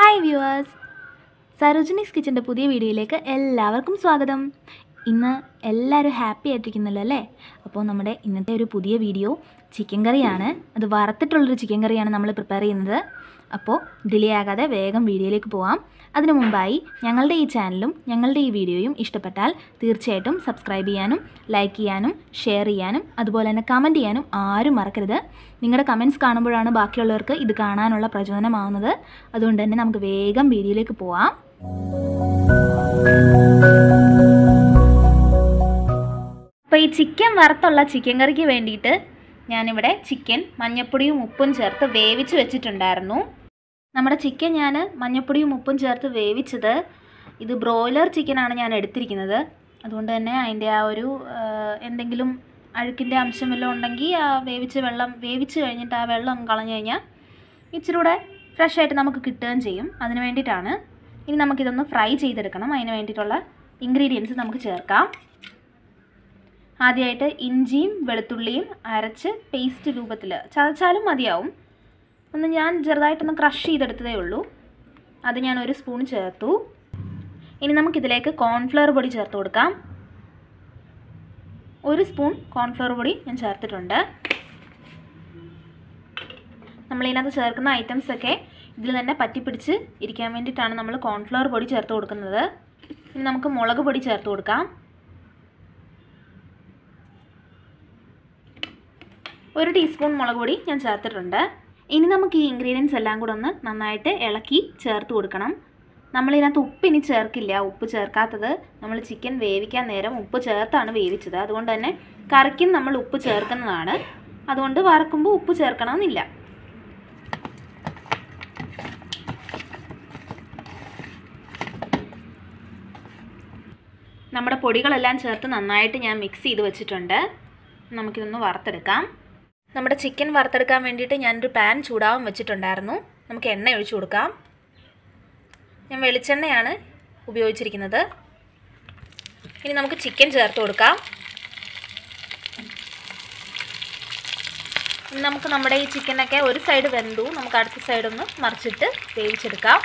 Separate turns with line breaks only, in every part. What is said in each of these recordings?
hi viewers സരോജിനീസ് കിച്ചൻ്റെ പുതിയ വീഡിയോയിലേക്ക് എല്ലാവർക്കും സ്വാഗതം ഇന്ന് എല്ലാവരും ഹാപ്പി ആയിട്ടിരിക്കുന്നല്ലോ അല്ലേ അപ്പോൾ നമ്മുടെ ഇന്നത്തെ ഒരു പുതിയ വീഡിയോ ചിക്കൻ കറിയാണ് അത് വറുത്തിട്ടുള്ളൊരു ചിക്കൻ കറിയാണ് നമ്മൾ പ്രിപ്പയർ ചെയ്യുന്നത് അപ്പോൾ ഡിലേ ആകാതെ വേഗം വീഡിയോയിലേക്ക് പോവാം അതിനു മുമ്പായി ഞങ്ങളുടെ ഈ ചാനലും ഞങ്ങളുടെ ഈ വീഡിയോയും ഇഷ്ടപ്പെട്ടാൽ തീർച്ചയായിട്ടും സബ്സ്ക്രൈബ് ചെയ്യാനും ലൈക്ക് ചെയ്യാനും ഷെയർ ചെയ്യാനും അതുപോലെ തന്നെ കമൻറ്റ് ചെയ്യാനും ആരും മറക്കരുത് നിങ്ങളുടെ കമൻറ്റ്സ് കാണുമ്പോഴാണ് ബാക്കിയുള്ളവർക്ക് ഇത് കാണാനുള്ള പ്രചോദനമാവുന്നത് അതുകൊണ്ട് തന്നെ നമുക്ക് വേഗം വീഡിയോയിലേക്ക് പോവാം അപ്പോൾ ഈ ചിക്കൻ വറുത്തുള്ള ചിക്കൻ കറിക്ക് വേണ്ടിയിട്ട് ഞാനിവിടെ ചിക്കൻ മഞ്ഞപ്പൊടിയും ഉപ്പും ചേർത്ത് വേവിച്ച് വെച്ചിട്ടുണ്ടായിരുന്നു നമ്മുടെ ചിക്കൻ ഞാൻ മഞ്ഞപ്പൊടിയും ഉപ്പും ചേർത്ത് വേവിച്ചത് ഇത് ബ്രോയിലർ ചിക്കനാണ് ഞാൻ എടുത്തിരിക്കുന്നത് അതുകൊണ്ട് തന്നെ അതിൻ്റെ ആ ഒരു ആ, എന്തെങ്കിലും അഴുക്കിൻ്റെ അംശം വല്ലതും ഉണ്ടെങ്കിൽ ആ വേവിച്ച വെള്ളം വേവിച്ച് കഴിഞ്ഞിട്ട് ആ വെള്ളം കളഞ്ഞു കഴിഞ്ഞാൽ ഇച്ചിരി കൂടെ ഫ്രഷ് ആയിട്ട് നമുക്ക് കിട്ടുകയും ചെയ്യും അതിന് വേണ്ടിയിട്ടാണ് ഇനി നമുക്കിതൊന്ന് ഫ്രൈ ചെയ്തെടുക്കണം അതിന് വേണ്ടിയിട്ടുള്ള ഇൻഗ്രീഡിയൻസ് നമുക്ക് ചേർക്കാം ആദ്യമായിട്ട് ഇഞ്ചിയും വെളുത്തുള്ളിയും അരച്ച് പേസ്റ്റ് രൂപത്തിൽ ചതച്ചാലും മതിയാവും ഒന്ന് ഞാൻ ചെറുതായിട്ടൊന്ന് ക്രഷ് ചെയ്തെടുത്തതേ ഉള്ളൂ അത് ഞാൻ ഒരു സ്പൂൺ ചേർത്തു ഇനി നമുക്കിതിലേക്ക് കോൺഫ്ലവർ പൊടി ചേർത്ത് കൊടുക്കാം ഒരു സ്പൂൺ കോൺഫ്ലവർ പൊടി ഞാൻ ചേർത്തിട്ടുണ്ട് നമ്മളിതിനകത്ത് ചേർക്കുന്ന ഐറ്റംസ് ഒക്കെ ഇതിൽ തന്നെ പറ്റിപ്പിടിച്ച് ഇരിക്കാൻ വേണ്ടിയിട്ടാണ് നമ്മൾ കോൺഫ്ലവർ പൊടി ചേർത്ത് കൊടുക്കുന്നത് ഇനി നമുക്ക് മുളക് പൊടി ചേർത്ത് കൊടുക്കാം ഒരു ടീസ്പൂൺ മുളക് പൊടി ഞാൻ ചേർത്തിട്ടുണ്ട് ഇനി നമുക്ക് ഈ ഇൻഗ്രീഡിയൻസ് എല്ലാം കൂടെ ഒന്ന് നന്നായിട്ട് ഇളക്കി ചേർത്ത് കൊടുക്കണം നമ്മളിതിനകത്ത് ഉപ്പ് ഇനി ചേർക്കില്ല ഉപ്പ് ചേർക്കാത്തത് നമ്മൾ ചിക്കൻ വേവിക്കാൻ നേരം ഉപ്പ് ചേർത്താണ് വേവിച്ചത് അതുകൊണ്ട് തന്നെ കറിക്കും നമ്മൾ ഉപ്പ് ചേർക്കുന്നതാണ് അതുകൊണ്ട് വറക്കുമ്പോൾ ഉപ്പ് ചേർക്കണമെന്നില്ല നമ്മുടെ പൊടികളെല്ലാം ചേർത്ത് നന്നായിട്ട് ഞാൻ മിക്സ് ചെയ്ത് വെച്ചിട്ടുണ്ട് നമുക്കിതൊന്ന് വറുത്തെടുക്കാം നമ്മുടെ ചിക്കൻ വറുത്തെടുക്കാൻ വേണ്ടിയിട്ട് ഞാനൊരു പാൻ ചൂടാവാൻ വെച്ചിട്ടുണ്ടായിരുന്നു നമുക്ക് എണ്ണ ഒഴിച്ചു കൊടുക്കാം ഞാൻ വെളിച്ചെണ്ണയാണ് ഉപയോഗിച്ചിരിക്കുന്നത് ഇനി നമുക്ക് ചിക്കൻ ചേർത്ത് കൊടുക്കാം ഇനി നമുക്ക് നമ്മുടെ ഈ ചിക്കനൊക്കെ ഒരു സൈഡ് വെന്തു നമുക്ക് അടുത്ത സൈഡ് ഒന്ന് മറിച്ചിട്ട് വേവിച്ചെടുക്കാം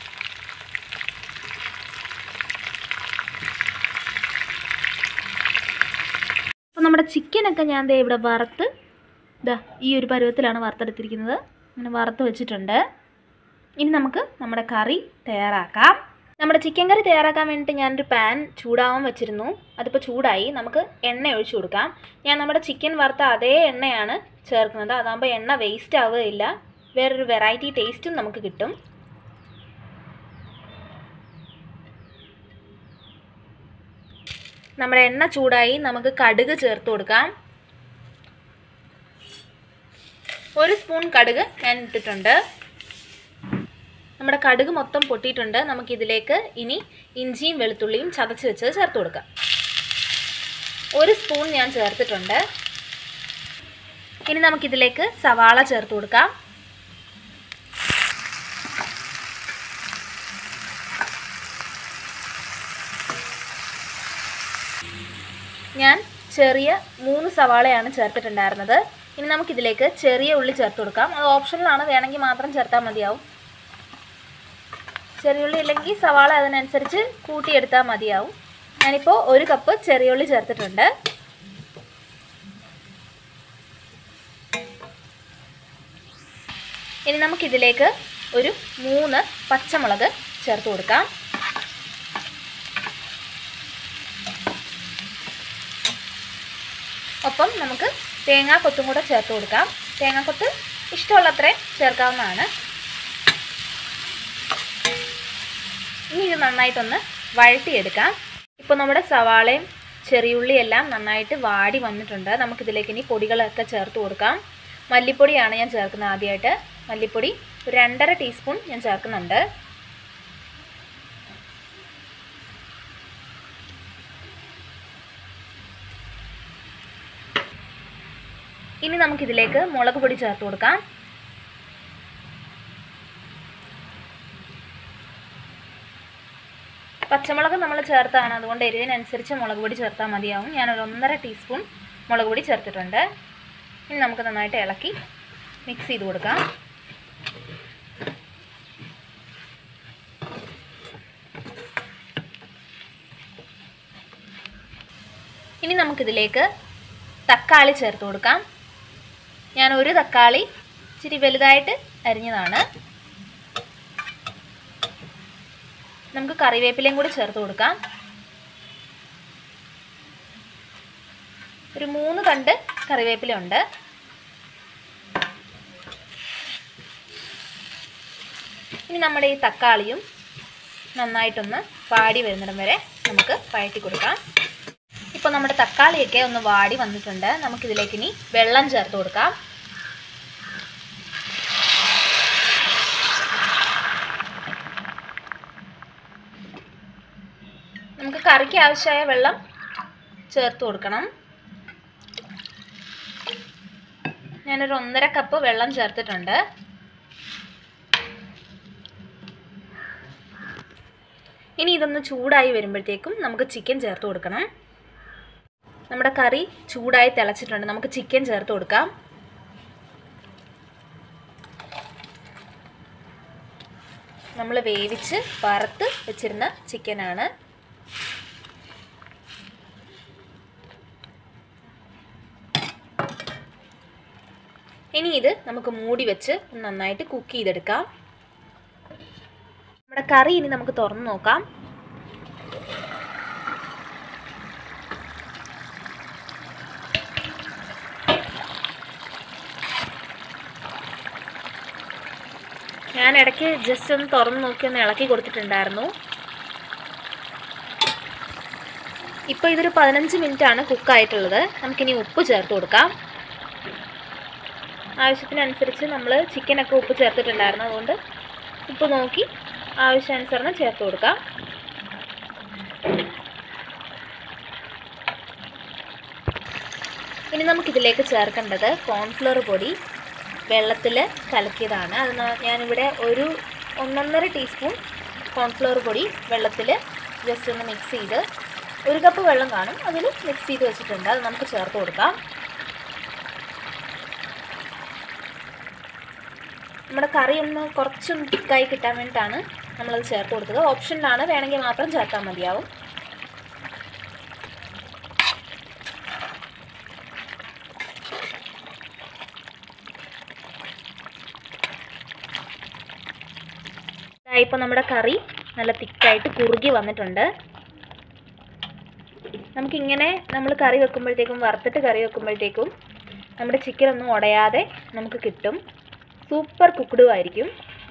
അപ്പോൾ നമ്മുടെ ചിക്കനൊക്കെ ഞാൻ ദേ ഇവിടെ വറുത്ത് ഇതാ ഈ ഒരു പരുവത്തിലാണ് വറുത്തെടുത്തിരിക്കുന്നത് അങ്ങനെ വറുത്ത് വെച്ചിട്ടുണ്ട് ഇനി നമുക്ക് നമ്മുടെ കറി തയ്യാറാക്കാം നമ്മുടെ ചിക്കൻ കറി തയ്യാറാക്കാൻ വേണ്ടിയിട്ട് ഞാനൊരു പാൻ ചൂടാവാൻ വെച്ചിരുന്നു അതിപ്പോൾ ചൂടായി നമുക്ക് എണ്ണ ഒഴിച്ചു കൊടുക്കാം ഞാൻ നമ്മുടെ ചിക്കൻ വറുത്ത അതേ എണ്ണയാണ് ചേർക്കുന്നത് അതാകുമ്പോൾ എണ്ണ വേസ്റ്റ് ആവുകയില്ല വേറൊരു വെറൈറ്റി ടേസ്റ്റും നമുക്ക് കിട്ടും നമ്മുടെ എണ്ണ ചൂടായി നമുക്ക് കടുക് ചേർത്ത് കൊടുക്കാം ഒരു സ്പൂൺ കടുക് ഞാൻ ഇട്ടിട്ടുണ്ട് നമ്മുടെ കടുക് മൊത്തം പൊട്ടിയിട്ടുണ്ട് നമുക്കിതിലേക്ക് ഇനി ഇഞ്ചിയും വെളുത്തുള്ളിയും ചതച്ച് വെച്ചത് ചേർത്ത് കൊടുക്കാം ഒരു സ്പൂൺ ഞാൻ ചേർത്തിട്ടുണ്ട് ഇനി നമുക്കിതിലേക്ക് സവാള ചേർത്ത് കൊടുക്കാം ഞാൻ ചെറിയ മൂന്ന് സവാളയാണ് ചേർത്തിട്ടുണ്ടായിരുന്നത് ഇനി നമുക്കിതിലേക്ക് ചെറിയ ഉള്ളി ചേർത്ത് കൊടുക്കാം അത് ഓപ്ഷനിലാണ് വേണമെങ്കിൽ മാത്രം ചേർത്താൽ മതിയാവും ചെറിയ ഉള്ളി ഇല്ലെങ്കിൽ സവാള അതിനനുസരിച്ച് കൂട്ടിയെടുത്താൽ മതിയാവും ഞാനിപ്പോൾ ഒരു കപ്പ് ചെറിയ ഉള്ളി ചേർത്തിട്ടുണ്ട് ഇനി നമുക്കിതിലേക്ക് ഒരു മൂന്ന് പച്ചമുളക് ചേർത്ത് കൊടുക്കാം ഒപ്പം നമുക്ക് തേങ്ങാക്കൊത്തും കൂടെ ചേർത്ത് കൊടുക്കാം തേങ്ങാക്കൊത്ത് ഇഷ്ടമുള്ളത്രയും ചേർക്കാവുന്നതാണ് ഇനി ഇത് നന്നായിട്ടൊന്ന് വഴട്ടിയെടുക്കാം ഇപ്പോൾ നമ്മുടെ സവാളയും ചെറിയുള്ളിയും എല്ലാം നന്നായിട്ട് വാടി വന്നിട്ടുണ്ട് നമുക്കിതിലേക്ക് ഇനി പൊടികളൊക്കെ ചേർത്ത് കൊടുക്കാം മല്ലിപ്പൊടിയാണ് ഞാൻ ചേർക്കുന്നത് ആദ്യമായിട്ട് മല്ലിപ്പൊടി ഒരു രണ്ടര ടീസ്പൂൺ ഞാൻ ചേർക്കുന്നുണ്ട് ഇനി നമുക്കിതിലേക്ക് മുളക് പൊടി ചേർത്ത് കൊടുക്കാം പച്ചമുളക് നമ്മൾ ചേർത്താണ് അതുകൊണ്ട് എരിവിനനുസരിച്ച് മുളക് പൊടി ചേർത്താൽ മതിയാവും ഞാനൊരു ഒന്നര ടീസ്പൂൺ മുളക് പൊടി ചേർത്തിട്ടുണ്ട് ഇനി നമുക്ക് നന്നായിട്ട് ഇളക്കി മിക്സ് ചെയ്ത് കൊടുക്കാം ഇനി നമുക്കിതിലേക്ക് തക്കാളി ചേർത്ത് കൊടുക്കാം ഞാൻ ഒരു തക്കാളി ഇച്ചിരി വലുതായിട്ട് അരിഞ്ഞതാണ് നമുക്ക് കറിവേപ്പിലയും കൂടി ചേർത്ത് കൊടുക്കാം ഒരു മൂന്ന് തണ്ട് കറിവേപ്പില ഉണ്ട് ഇനി നമ്മുടെ ഈ തക്കാളിയും നന്നായിട്ടൊന്ന് വാടി വരുന്നിടം വരെ നമുക്ക് വഴറ്റി കൊടുക്കാം ഇപ്പോൾ നമ്മുടെ തക്കാളിയൊക്കെ ഒന്ന് വാടി വന്നിട്ടുണ്ട് നമുക്കിതിലേക്ക് ഇനി വെള്ളം ചേർത്ത് കൊടുക്കാം നമുക്ക് കറിക്ക് ആവശ്യമായ വെള്ളം ചേർത്ത് കൊടുക്കണം ഞാനൊരു ഒന്നര കപ്പ് വെള്ളം ചേർത്തിട്ടുണ്ട് ഇനി ഇതൊന്ന് ചൂടായി വരുമ്പോഴത്തേക്കും നമുക്ക് ചിക്കൻ ചേർത്ത് കൊടുക്കണം നമ്മുടെ കറി ചൂടായി തിളച്ചിട്ടുണ്ട് നമുക്ക് ചിക്കൻ ചേർത്ത് കൊടുക്കാം നമ്മൾ വേവിച്ച് വറുത്ത് വെച്ചിരുന്ന ചിക്കനാണ് ഇനി ഇത് നമുക്ക് മൂടി വെച്ച് നന്നായിട്ട് കുക്ക് ചെയ്തെടുക്കാം നമ്മുടെ കറി ഇനി നമുക്ക് തുറന്ന് നോക്കാം ഞാൻ ഇടയ്ക്ക് ജസ്റ്റ് ഒന്ന് തുറന്ന് നോക്കി ഒന്ന് ഇളക്കി കൊടുത്തിട്ടുണ്ടായിരുന്നു ഇപ്പോൾ ഇതൊരു പതിനഞ്ച് മിനിറ്റാണ് കുക്കായിട്ടുള്ളത് നമുക്കിനി ഉപ്പ് ചേർത്ത് കൊടുക്കാം ആവശ്യത്തിനനുസരിച്ച് നമ്മൾ ചിക്കനൊക്കെ ഉപ്പ് ചേർത്തിട്ടുണ്ടായിരുന്നു അതുകൊണ്ട് ഉപ്പ് നോക്കി ആവശ്യാനുസരണം ചേർത്ത് കൊടുക്കാം ഇനി നമുക്കിതിലേക്ക് ചേർക്കേണ്ടത് കോൺഫ്ലവർ പൊടി വെള്ളത്തിൽ കലക്കിയതാണ് അത് ന- ഞാനിവിടെ ഒരു ഒന്നൊന്നര ടീസ്പൂൺ കോൺഫ്ലവർ പൊടി വെള്ളത്തിൽ ജസ്റ്റ് ഒന്ന് മിക്സ് ചെയ്ത് ഒരു കപ്പ് വെള്ളം കാണും അതിൽ മിക്സ് ചെയ്ത് വെച്ചിട്ടുണ്ട് അത് നമുക്ക് ചേർത്ത് കൊടുക്കാം നമ്മുടെ കറി ഒന്ന് കുറച്ചൊന്ന് തിക്കായി കിട്ടാൻ വേണ്ടിയിട്ടാണ് നമ്മളത് ചേർത്ത് കൊടുത്തത് ഓപ്ഷനിലാണ് വേണമെങ്കിൽ മാത്രം ചേർത്താൽ മതിയാവും ഇപ്പോൾ നമ്മുടെ കറി നല്ല തിക്കായിട്ട് കുറുകി വന്നിട്ടുണ്ട് നമുക്കിങ്ങനെ നമ്മൾ കറി വെക്കുമ്പോഴത്തേക്കും വറുത്തിട്ട് കറി വെക്കുമ്പോഴത്തേക്കും നമ്മുടെ ചിക്കൻ ഒന്നും ഉടയാതെ നമുക്ക് കിട്ടും സൂപ്പർ കുക്ക്ഡും ആയിരിക്കും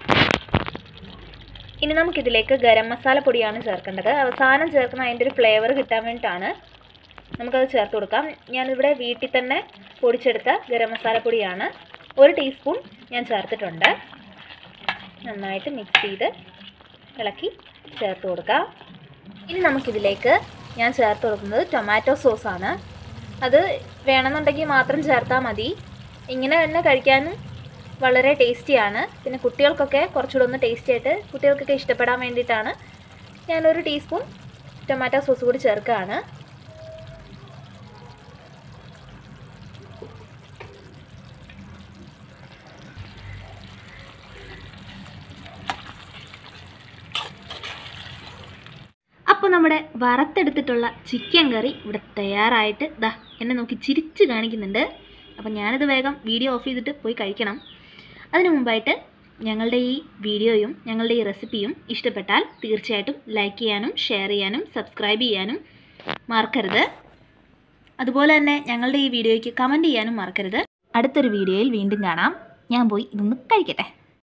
ഇനി നമുക്കിതിലേക്ക് ഗരം മസാല പൊടിയാണ് ചേർക്കേണ്ടത് അവസാനം ചേർക്കുന്ന അതിൻ്റെ ഒരു ഫ്ലേവർ കിട്ടാൻ വേണ്ടിയിട്ടാണ് നമുക്കത് ചേർത്ത് കൊടുക്കാം ഞാനിവിടെ വീട്ടിൽ തന്നെ പൊടിച്ചെടുത്ത ഗരം മസാല പൊടിയാണ് ഒരു ടീസ്പൂൺ ഞാൻ ചേർത്തിട്ടുണ്ട് നന്നായിട്ട് മിക്സ് ചെയ്ത് ഇളക്കി ചേർത്ത് കൊടുക്കാം ഇനി നമുക്കിതിലേക്ക് ഞാൻ ചേർത്ത് കൊടുക്കുന്നത് ടൊമാറ്റോ സോസാണ് അത് വേണമെന്നുണ്ടെങ്കിൽ മാത്രം ചേർത്താൽ മതി ഇങ്ങനെ തന്നെ കഴിക്കാനും വളരെ ടേസ്റ്റിയാണ് പിന്നെ കുട്ടികൾക്കൊക്കെ കുറച്ചുകൂടെ ഒന്ന് ടേസ്റ്റി ആയിട്ട് കുട്ടികൾക്കൊക്കെ ഇഷ്ടപ്പെടാൻ വേണ്ടിയിട്ടാണ് ഞാനൊരു ടീസ്പൂൺ ടൊമാറ്റോ സോസ് കൂടി ചേർക്കുകയാണ് അപ്പോൾ നമ്മുടെ വറുത്തെടുത്തിട്ടുള്ള ചിക്കൻ കറി ഇവിടെ തയ്യാറായിട്ട് ദാ എന്നെ നോക്കി ചിരിച്ച് കാണിക്കുന്നുണ്ട് അപ്പോൾ ഞാനിത് വേഗം വീഡിയോ ഓഫ് ചെയ്തിട്ട് പോയി കഴിക്കണം അതിനു മുമ്പായിട്ട് ഞങ്ങളുടെ ഈ വീഡിയോയും ഞങ്ങളുടെ ഈ റെസിപ്പിയും ഇഷ്ടപ്പെട്ടാൽ തീർച്ചയായിട്ടും ലൈക്ക് ചെയ്യാനും ഷെയർ ചെയ്യാനും സബ്സ്ക്രൈബ് ചെയ്യാനും മറക്കരുത് അതുപോലെ തന്നെ ഞങ്ങളുടെ ഈ വീഡിയോയ്ക്ക് കമൻറ്റ് ചെയ്യാനും മറക്കരുത് അടുത്തൊരു വീഡിയോയിൽ വീണ്ടും കാണാം ഞാൻ പോയി ഇതൊന്ന് കഴിക്കട്ടെ